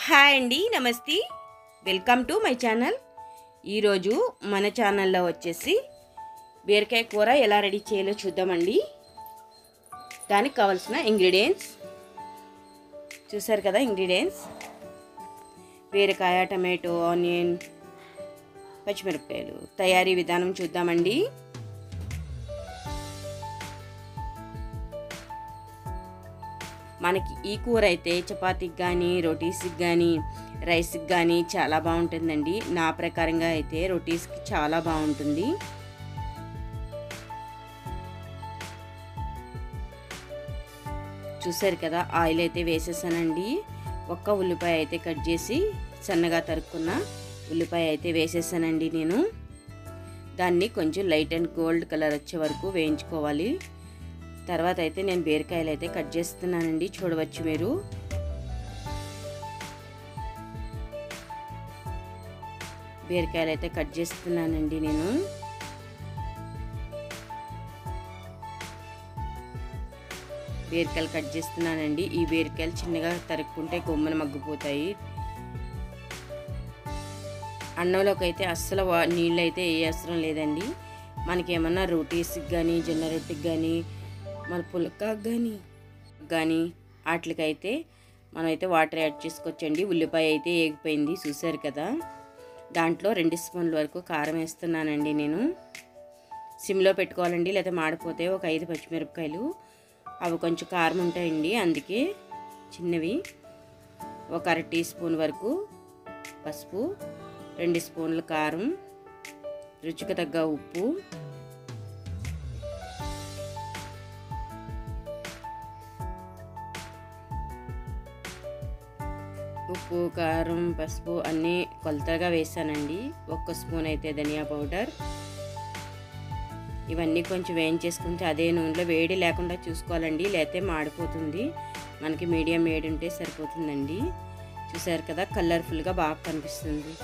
hi అండి నమస్తే welcome to my channel ఈరోజు మన ఛానల్లో వచ్చేసి బీరకాయ కూర ఎలా రెడీ చేయాలో చూద్దామండి దానికి కావాల్సిన ఇంగ్రీడియంట్స్ చూసారు కదా ఇంగ్రీడియంట్స్ బీరకాయ టమాటో ఆనియన్ పచ్చిమిరపకాయలు తయారీ విధానం చూద్దామండి మనకి ఈ కూర అయితే చపాతీకి కానీ రోటీస్కి కానీ రైస్కి కానీ చాలా బాగుంటుందండి నా ప్రకారంగా అయితే రోటీస్కి చాలా బాగుంటుంది చూసారు కదా ఆయిల్ అయితే వేసేసానండి ఒక్క ఉల్లిపాయ అయితే కట్ చేసి సన్నగా తరుక్కున్న ఉల్లిపాయ అయితే వేసేసానండి నేను దాన్ని కొంచెం లైట్ అండ్ గోల్డ్ కలర్ వచ్చే వరకు వేయించుకోవాలి తర్వాత అయితే నేను బీరకాయలు అయితే కట్ చేస్తున్నానండి చూడవచ్చు మీరు బీరకాయలు అయితే కట్ చేస్తున్నానండి నేను బీరకాయలు కట్ చేస్తున్నానండి ఈ బీరకాయలు చిన్నగా తరుక్కుంటే గొమ్మన మగ్గిపోతాయి అన్నంలోకి అయితే అస్సలు నీళ్ళు అయితే ఏ అవసరం లేదండి మనకి ఏమన్నా రోటీస్కి కానీ జొన్న రొట్టెకి కానీ మన పులకాకు కానీ కానీ వాటికైతే మనమైతే వాటర్ యాడ్ చేసుకోవచ్చండి ఉల్లిపాయ అయితే ఏగిపోయింది చూసారు కదా దాంట్లో రెండు స్పూన్ల వరకు కారం వేస్తున్నానండి నేను సిమ్లో పెట్టుకోవాలండి లేదా మాడిపోతే ఒక ఐదు పచ్చిమిరపకాయలు అవి కొంచెం కారం ఉంటాయండి అందుకే చిన్నవి ఒక అర టీ స్పూన్ వరకు పసుపు రెండు స్పూన్ల కారం రుచికి తగ్గ ఉప్పు ఉప్పు కారం పసుపు అన్నీ కొలతగా వేసానండి ఒక్క స్పూన్ అయితే ధనియా పౌడర్ ఇవన్నీ కొంచెం వేయించేసుకుంటే అదే నూనెలో వేడి లేకుండా చూసుకోవాలండి లేకపోతే మాడిపోతుంది మనకి మీడియం వేడి ఉంటే సరిపోతుందండి చూసారు కదా కలర్ఫుల్గా బాగా కనిపిస్తుంది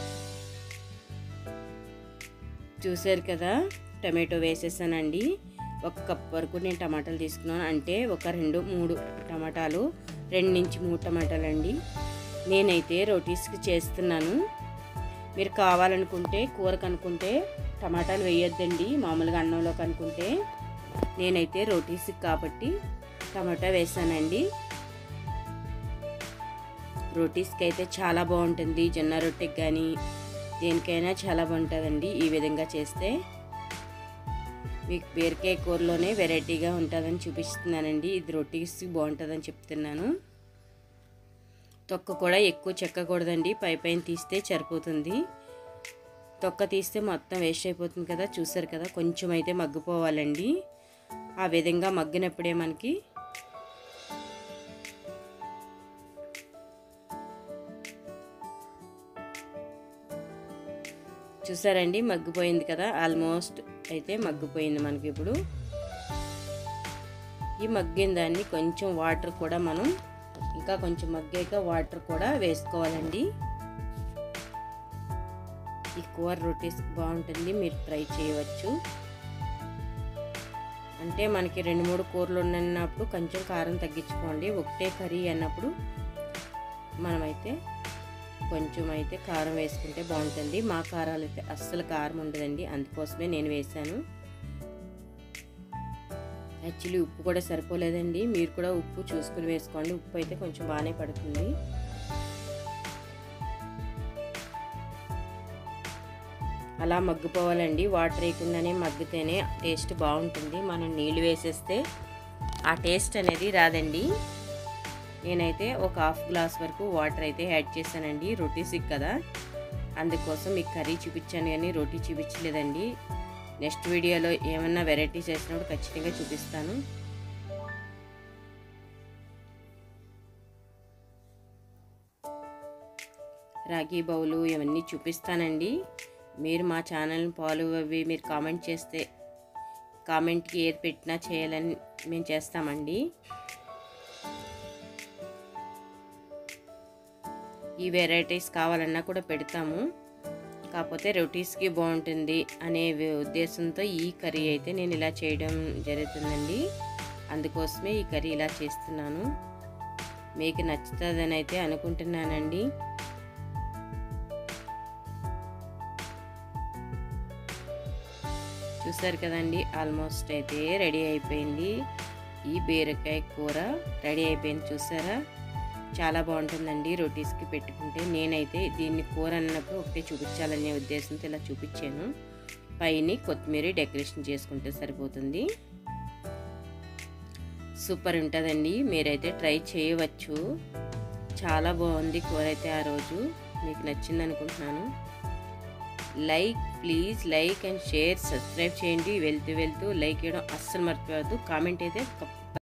చూసారు కదా టమాటో వేసేసానండి ఒక కప్ వరకు నేను టమాటాలు తీసుకున్నాను అంటే ఒక రెండు మూడు టమాటాలు రెండు నుంచి మూడు టమాటాలు అండి నేనైతే రోటీస్కి చేస్తున్నాను మీరు కావాలనుకుంటే కూరకు అనుకుంటే టమాటాలు వేయొద్దండి మామూలుగా అన్నంలో కనుకుంటే నేనైతే రోటీస్కి కాబట్టి టమాటా వేసానండి రోటీస్కి అయితే చాలా బాగుంటుంది జొన్న రొట్టెకి కానీ దేనికైనా చాలా బాగుంటుందండి ఈ విధంగా చేస్తే మీకు బీరకాయ కూరలోనే వెరైటీగా ఉంటుందని చూపిస్తున్నానండి ఇది రొటీస్కి బాగుంటుందని చెప్తున్నాను తొక్క కూడా ఎక్కువ చెక్కకూడదండి పై పైన తీస్తే సరిపోతుంది తొక్క తీస్తే మొత్తం వేస్ట్ అయిపోతుంది కదా చూసారు కదా కొంచెం అయితే మగ్గిపోవాలండి ఆ విధంగా మగ్గినప్పుడే మనకి చూసారండి మగ్గిపోయింది కదా ఆల్మోస్ట్ అయితే మగ్గిపోయింది మనకి ఇప్పుడు ఈ మగ్గిన దాన్ని కొంచెం వాటర్ కూడా మనం ఇంకా కొంచెం మగ్గాక వాటర్ కూడా వేసుకోవాలండి ఈ కూర రొటీస్ బాగుంటుంది మీరు ట్రై చేయవచ్చు అంటే మనకి రెండు మూడు కూరలు ఉన్నప్పుడు కొంచెం కారం తగ్గించుకోండి ఒకటే కర్రీ అన్నప్పుడు మనమైతే కొంచెం అయితే కారం వేసుకుంటే బాగుంటుంది మా కారాలు అయితే అస్సలు కారం ఉండదండి అందుకోసమే నేను వేసాను యాక్చువల్లీ ఉప్పు కూడా సరిపోలేదండి మీరు కూడా ఉప్పు చూసుకుని వేసుకోండి ఉప్పు అయితే కొంచెం బాగానే పడుతుంది అలా మగ్గిపోవాలండి వాటర్ వేయకుండానే మగ్గితేనే టేస్ట్ బాగుంటుంది మనం నీళ్ళు వేసేస్తే ఆ టేస్ట్ అనేది రాదండి నేనైతే ఒక హాఫ్ గ్లాస్ వరకు వాటర్ అయితే యాడ్ చేశానండి రొటీస్కి కదా అందుకోసం మీకు కర్రీ చూపించాను కానీ రోటీ చూపించలేదండి నెక్స్ట్ వీడియోలో ఏమన్నా వెరైటీస్ చేసినప్పుడు ఖచ్చితంగా చూపిస్తాను రాగి బౌలు ఇవన్నీ చూపిస్తానండి మీరు మా ఛానల్ని ఫాలో అవి మీరు కామెంట్ చేస్తే కామెంట్కి ఏది పెట్టినా చేయాలని మేము చేస్తామండి ఈ వెరైటీస్ కావాలన్నా కూడా పెడతాము కాకపోతే రొటీస్కి బాగుంటుంది అనే ఉద్దేశంతో ఈ కర్రీ అయితే నేను ఇలా చేయడం జరుగుతుందండి అందుకోసమే ఈ కర్రీ ఇలా చేస్తున్నాను మీకు నచ్చుతుందని అయితే అనుకుంటున్నానండి చూసారు కదండి ఆల్మోస్ట్ అయితే రెడీ అయిపోయింది ఈ బీరకాయ కూర రెడీ అయిపోయింది చూసారా చాలా బాగుంటుందండి రోటీస్కి పెట్టుకుంటే నేనైతే దీన్ని కూర అన్నప్పుడు ఒకటే చూపించాలనే ఉద్దేశంతో ఇలా చూపించాను పైన కొత్తిమీర డెకరేషన్ చేసుకుంటే సరిపోతుంది సూపర్ ఉంటుందండి మీరైతే ట్రై చేయవచ్చు చాలా బాగుంది కూర అయితే ఆ రోజు మీకు నచ్చింది అనుకుంటున్నాను like please like and share subscribe చేయండి వెళ్తూ వెళ్తూ లైక్ చేయడం అస్సలు మర్చిపోవద్దు కామెంట్ అయితే